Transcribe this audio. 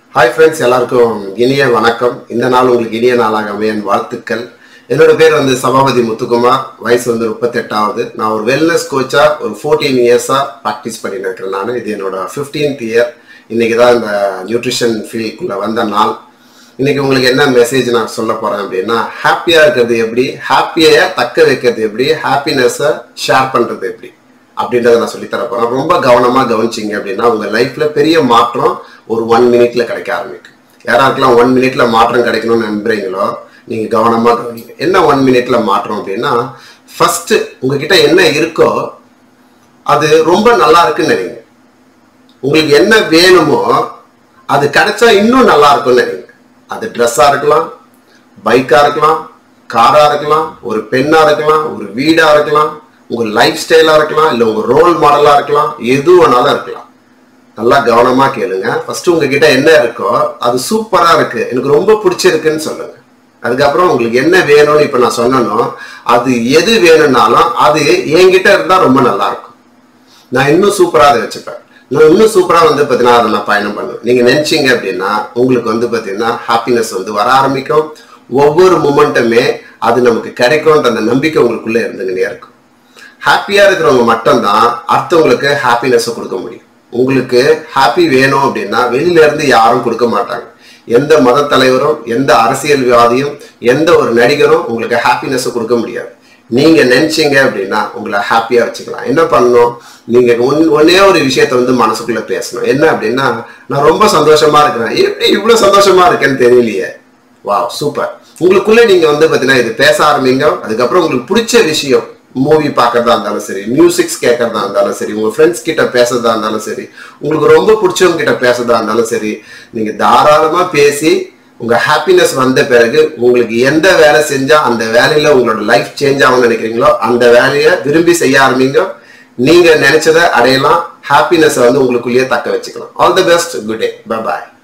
hi friends எல்லாருக்கும் இனிய வணக்கம் இந்த நாள் உங்களுக்கு இனிய நாளாக அமையன் வாழ்த்துக்கள் என்னோட பேர் வந்து சபாபதி முத்துக்குமார் வயசு வந்து முப்பத்தெட்டாவது நான் ஒரு வெல்னஸ் கோச்சா ஒரு ஃபோர்டீன் இயர்ஸாக ப்ராக்டிஸ் பண்ணிட்டு இருக்கிறேன் நான் இது என்னோட ஃபிஃப்டீன்த் இயர் இன்னைக்கு தான் இந்த நியூட்ரிஷன் ஃபீல்டுக்குள்ளே வந்த நாள் இன்னைக்கு உங்களுக்கு என்ன மெசேஜ் நான் சொல்ல போறேன் அப்படின்னா ஹாப்பியா இருக்கிறது எப்படி ஹாப்பியை தக்க வைக்கிறது எப்படி ஹாப்பினஸை ஷேர் பண்றது எப்படி அப்படின்றத நான் சொல்லி தர போறேன் ரொம்ப கவனமா கவனிச்சிங்க அப்படின்னா உங்க லைஃப்ல பெரிய மாற்றம் ஒரு ஒன் மினிட்ல கிடைக்க ஆரம்பிக்கும் யாராருக்கெல்லாம் ஒன் மினிட்ல மாற்றம் கிடைக்கணும்னு நம்புறீங்களோ நீங்க கவனமா கவனிங்க என்ன ஒன் மினிட்ல மாற்றம் அப்படின்னா ஃபர்ஸ்ட் உங்ககிட்ட என்ன இருக்கோ அது ரொம்ப நல்லா இருக்குன்னு நினைங்க உங்களுக்கு என்ன வேணுமோ அது கிடைச்சா இன்னும் நல்லா இருக்கும்னு நினைங்க அது ட்ரெஸ்ஸாக இருக்கலாம் பைக்காக இருக்கலாம் காராக இருக்கலாம் ஒரு பெண்ணாக இருக்கலாம் ஒரு வீடாக இருக்கலாம் உங்கள் லைஃப் ஸ்டைலாக இருக்கலாம் இல்லை உங்கள் ரோல் மாடலாக இருக்கலாம் எது வேணாலும் இருக்கலாம் நல்லா கவனமாக கேளுங்க ஃபர்ஸ்ட் உங்ககிட்ட என்ன இருக்கோ அது சூப்பராக இருக்கு எனக்கு ரொம்ப பிடிச்சிருக்குன்னு சொல்லுங்க அதுக்கப்புறம் உங்களுக்கு என்ன வேணும்னு இப்போ நான் சொன்னனோ அது எது வேணும்னாலும் அது என்கிட்ட இருந்தால் ரொம்ப நல்லா இருக்கும் நான் இன்னும் சூப்பராக அதை வச்சுப்பேன் நான் இன்னும் சூப்பராக வந்து பார்த்தீங்கன்னா அதை நான் பயணம் பண்ணுவேன் நீங்கள் நினச்சிங்க அப்படின்னா உங்களுக்கு வந்து பார்த்தீங்கன்னா ஹாப்பினஸ் வந்து வர ஆரம்பிக்கும் ஒவ்வொரு மூமெண்ட்டுமே அது நமக்கு கிடைக்கும்ன்ற அந்த நம்பிக்கை உங்களுக்குள்ளே இருந்துங்கன்னே இருக்கும் ஹாப்பியாக இருக்கிறவங்க மட்டும்தான் அடுத்தவங்களுக்கு ஹாப்பினஸை கொடுக்க முடியும் உங்களுக்கு ஹாப்பி வேணும் அப்படின்னா வெளியில இருந்து யாரும் கொடுக்க மாட்டாங்க எந்த மத தலைவரும் எந்த அரசியல்வாதியும் எந்த ஒரு நடிகரும் உங்களுக்கு ஹாப்பினஸை கொடுக்க முடியாது நீங்க நினைச்சீங்க அப்படின்னா உங்களை ஹாப்பியா வச்சுக்கலாம் என்ன பண்ணணும் நீங்க ஒன் ஒன்னே ஒரு விஷயத்த வந்து மனசுக்குள்ள பேசணும் என்ன அப்படின்னா நான் ரொம்ப சந்தோஷமா இருக்கிறேன் எப்படி இவ்வளவு சந்தோஷமா இருக்கேன்னு தெரியலையே வா சூப்பர் உங்களுக்குள்ள நீங்க வந்து பாத்தீங்கன்னா இது பேச ஆரம்பிங்க அதுக்கப்புறம் உங்களுக்கு பிடிச்ச விஷயம் மூவி பார்க்கறதா இருந்தாலும் சரி மியூசிக்ஸ் கேட்கறதா இருந்தாலும் சரி உங்க ஃப்ரெண்ட்ஸ் கிட்ட பேசுறதா இருந்தாலும் சரி உங்களுக்கு ரொம்ப பிடிச்சவங்க கிட்ட பேசுறதா இருந்தாலும் சரி நீங்க தாராளமா பேசி உங்க ஹாப்பினஸ் வந்த பிறகு உங்களுக்கு எந்த வேலை செஞ்சா அந்த வேலையில உங்களோட லைஃப் சேஞ்ச் ஆகும்னு நினைக்கிறீங்களோ அந்த வேலையை விரும்பி செய்ய ஆரம்பிங்க நீங்க நினைச்சதை அடையலாம் ஹாப்பினஸ் வந்து உங்களுக்குள்ளேயே தக்க வச்சுக்கலாம் all the best good day bye bye